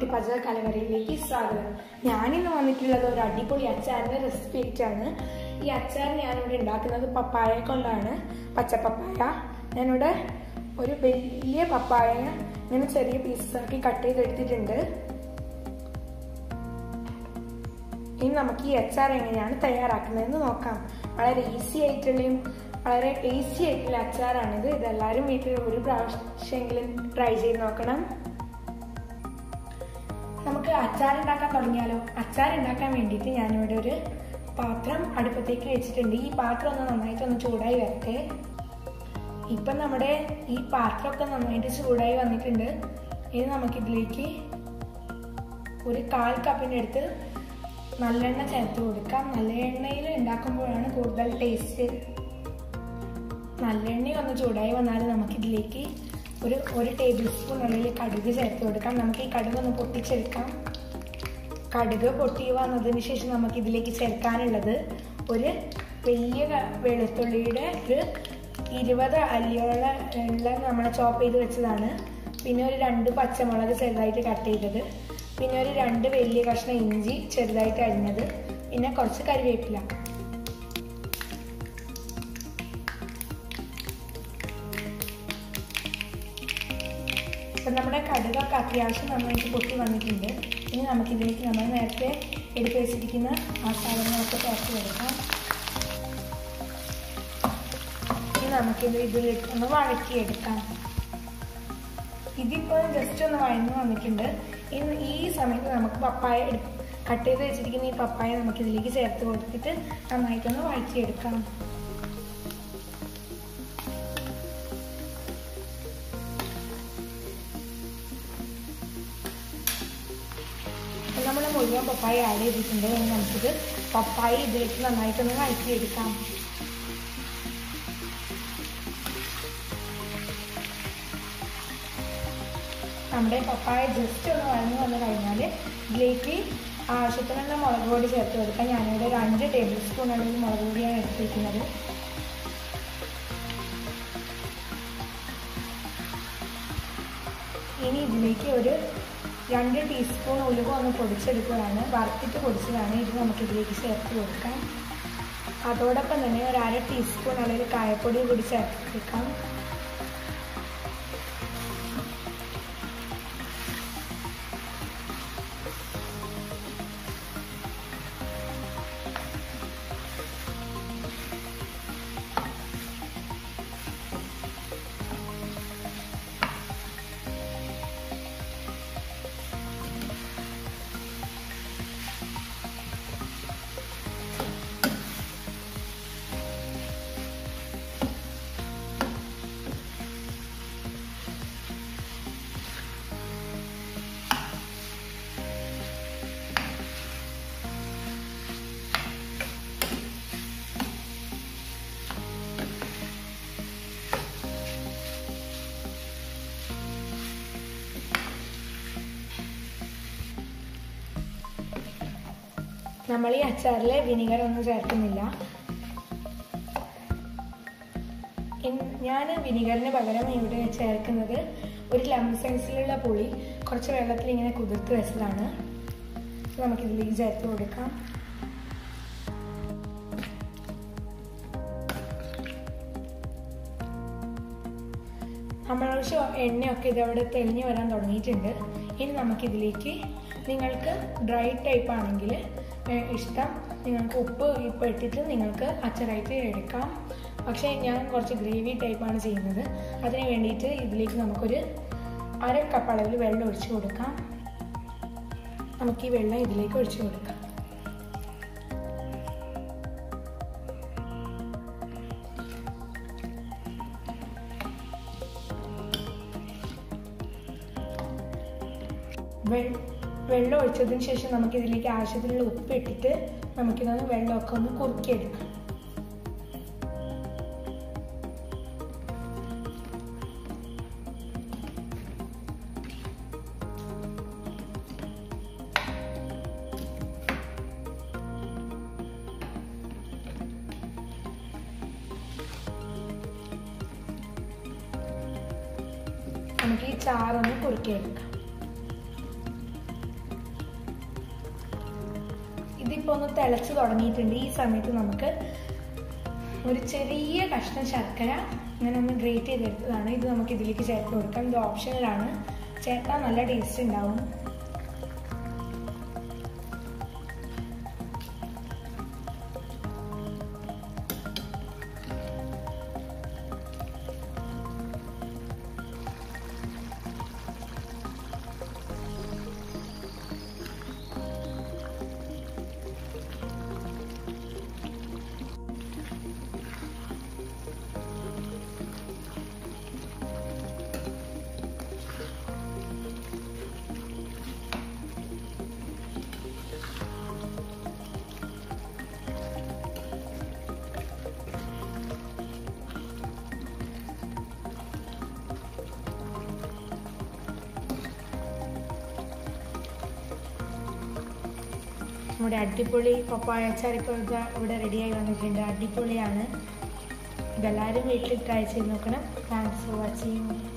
പാചക കലവറയിലേക്ക് സ്വാഗതം ഞാനിന്ന് വന്നിട്ടുള്ളത് ഒരു അടിപൊളി അച്ചാറിന്റെ റെസിപ്പി ആയിട്ടാണ് ഈ അച്ചാർ ഞാനിവിടെ ഉണ്ടാക്കുന്നത് പപ്പായ കൊണ്ടാണ് പച്ച പപ്പായ ഞാനിവിടെ ഒരു വലിയ പപ്പായ ഇങ്ങനെ ചെറിയ പീസസ് ആക്കി കട്ട് ചെയ്തെടുത്തിട്ടുണ്ട് ഇനി നമുക്ക് ഈ അച്ചാർ എങ്ങനെയാണ് തയ്യാറാക്കുന്നതെന്ന് നോക്കാം വളരെ ഈസി ആയിട്ടുള്ളയും വളരെ ടേസ്റ്റി ആയിട്ടുള്ള അച്ചാറാണിത് ഇതെല്ലാവരും വീട്ടിൽ ഒരു പ്രാവശ്യമെങ്കിലും ട്രൈ ചെയ്ത് നോക്കണം നമുക്ക് അച്ചാർ ഉണ്ടാക്കാൻ തുടങ്ങിയാലോ അച്ചാർ ഉണ്ടാക്കാൻ വേണ്ടിയിട്ട് ഞാനിവിടെ ഒരു പാത്രം അടുപ്പത്തേക്ക് വെച്ചിട്ടുണ്ട് ഈ പാത്രം ഒന്ന് നന്നായിട്ട് ഒന്ന് ചൂടായി വരട്ടെ ഇപ്പം നമ്മുടെ ഈ പാത്രമൊക്കെ നന്നായിട്ട് ചൂടായി വന്നിട്ടുണ്ട് ഇനി നമുക്കിതിലേക്ക് ഒരു കാൽ കപ്പിൻ്റെ അടുത്ത് നല്ലെണ്ണ ചേർത്ത് കൊടുക്കാം നല്ലെണ്ണയിൽ ഉണ്ടാക്കുമ്പോഴാണ് കൂടുതൽ ടേസ്റ്റ് നല്ലെണ്ണ ഒന്ന് ചൂടായി വന്നാൽ നമുക്കിതിലേക്ക് ഒരു ഒരു ടേബിൾ സ്പൂൺ ഉള്ളിൽ കടുക് ചേർത്ത് കൊടുക്കാം നമുക്ക് ഈ കടുക് ഒന്ന് പൊട്ടിച്ചെടുക്കാം കടുക് പൊട്ടി വന്നതിന് ശേഷം നമുക്ക് ഇതിലേക്ക് ചേർക്കാനുള്ളത് ഒരു വലിയ വെളുത്തുള്ളിയുടെ ഒരു ഇരുപത് അല്ലിയോളം ഉള്ള നമ്മൾ ചോപ്പ് ചെയ്ത് വെച്ചതാണ് പിന്നെ ഒരു രണ്ട് പച്ചമുളക് ചെറുതായിട്ട് കട്ട് ചെയ്തത് പിന്നെ ഒരു രണ്ട് വലിയ കഷ്ണം ഇഞ്ചി ചെറുതായിട്ട് അരിഞ്ഞത് പിന്നെ കുറച്ച് കറിവേപ്പില അപ്പം നമ്മുടെ കടുകൊക്കെ അത്യാവശ്യം നന്നായിട്ട് പൊട്ടി വന്നിട്ടുണ്ട് ഇനി നമുക്കിതിലേക്ക് നമ്മൾ നേരത്തെ എടുത്ത് വെച്ചിരിക്കുന്ന ആ സാധനങ്ങളൊക്കെ ചേർത്ത് കൊടുക്കാം ഇനി നമുക്കിത് ഇതിലിട്ടൊന്ന് വഴക്കിയെടുക്കാം ഇതിപ്പോൾ ജസ്റ്റ് ഒന്ന് വഴന്നു വന്നിട്ടുണ്ട് ഇനി ഈ സമയത്ത് നമുക്ക് പപ്പായ കട്ട് ചെയ്ത് വെച്ചിരിക്കുന്ന ഈ പപ്പായ നമുക്ക് ഇതിലേക്ക് ചേർത്ത് കൊടുത്തിട്ട് നന്നായിട്ടൊന്ന് വഴറ്റിയെടുക്കാം നമ്മൾ മുഴുവൻ പപ്പായ ആഡ് ചെയ്തിട്ടുണ്ട് ഇനി നമുക്കിത് പപ്പായ ഇതിലേക്ക് നന്നായിട്ടൊന്ന് വഴറ്റിയെടുക്കാം നമ്മുടെ പപ്പായ ജസ്റ്റ് ഒന്ന് വഴന്നു വന്നു കഴിഞ്ഞാൽ ഇതിലേക്ക് ആവശ്യത്തിനുള്ള മുളക് പൊടി ചേർത്ത് കൊടുക്കാം ഞാനിവിടെ ഒരു അഞ്ച് ടേബിൾ സ്പൂൺ അല്ലെങ്കിൽ മുളക് പൊടിയാണ് എടുത്തിരിക്കുന്നത് ഇനി ഇതിലേക്ക് ഒരു രണ്ട് ടീസ്പൂൺ ഉലുവ ഒന്ന് പൊടിച്ചെടുക്കുകയാണ് വറുത്തിട്ട് പൊടിച്ചതാണ് ഇത് നമുക്ക് ഇതിലേക്ക് ചേർത്ത് കൊടുക്കാം അതോടൊപ്പം തന്നെ ഒരു അര ടീസ്പൂൺ അല്ലെങ്കിൽ കായപ്പൊടി കൂടി ചേർത്ത് കൊടുക്കാം നമ്മൾ ഈ അച്ചാറിൽ വിനിഗർ ഒന്നും ചേർക്കുന്നില്ല ഞാൻ വിനിഗറിന് പകരം ഇവിടെ ചേർക്കുന്നത് ഒരു ലെമൺ സൈസിലുള്ള പുളി കുറച്ച് വെള്ളത്തിൽ ഇങ്ങനെ കുതിർത്ത് വെച്ചതാണ് നമുക്കിതിലേക്ക് ചേർത്ത് കൊടുക്കാം നമ്മളൊഴിച്ച് എണ്ണയൊക്കെ ഇതവിടെ തെളിഞ്ഞു വരാൻ തുടങ്ങിയിട്ടുണ്ട് ഇനി നമുക്കിതിലേക്ക് നിങ്ങൾക്ക് ഡ്രൈ ടൈപ്പ് ആണെങ്കിൽ ഇഷ്ടം നിങ്ങൾക്ക് ഉപ്പ് ഇപ്പം ഇട്ടിട്ട് നിങ്ങൾക്ക് അച്ചറായിട്ട് എടുക്കാം പക്ഷേ ഞാൻ കുറച്ച് ഗ്രേവി ടൈപ്പാണ് ചെയ്യുന്നത് അതിന് വേണ്ടിയിട്ട് ഇതിലേക്ക് നമുക്കൊരു അര കപ്പ് അളവിൽ വെള്ളം ഒഴിച്ചു കൊടുക്കാം നമുക്ക് ഈ വെള്ളം ഇതിലേക്ക് ഒഴിച്ചു കൊടുക്കാം വെള്ളം ഒഴിച്ചതിന് ശേഷം നമുക്ക് ഇതിലേക്ക് ആവശ്യത്തിനുള്ള ഉപ്പ് ഇട്ടിട്ട് നമുക്കിതൊന്ന് വെള്ളമൊക്കെ ഒന്ന് കുറുക്കിയെടുക്കാം നമുക്ക് ഈ ചാറൊന്ന് കുറുക്കിയെടുക്കാം ഇതിപ്പോൾ ഒന്ന് തിളച്ച് തുടങ്ങിയിട്ടുണ്ട് ഈ സമയത്ത് നമുക്ക് ഒരു ചെറിയ കഷ്ണം ശർക്കര ഇങ്ങനെ ഒന്ന് ഗ്രേറ്റ് ചെയ്തെടുത്തതാണ് ഇത് നമുക്ക് ഇതിലേക്ക് ചേർത്ത് കൊടുക്കാം ഇത് ഓപ്ഷനിലാണ് ചേർത്താൽ നല്ല ടേസ്റ്റ് ഉണ്ടാവും നമ്മുടെ അടിപൊളി പപ്പായ അച്ചാറിപ്പോൾ ഇതാ ഇവിടെ റെഡിയായി വന്നിട്ടുണ്ട് അടിപൊളിയാണ് ഇതെല്ലാവരും വീട്ടിൽ ട്രൈ ചെയ്ത് നോക്കണം താങ്ക്സ് ഫോർ വാച്ചിങ്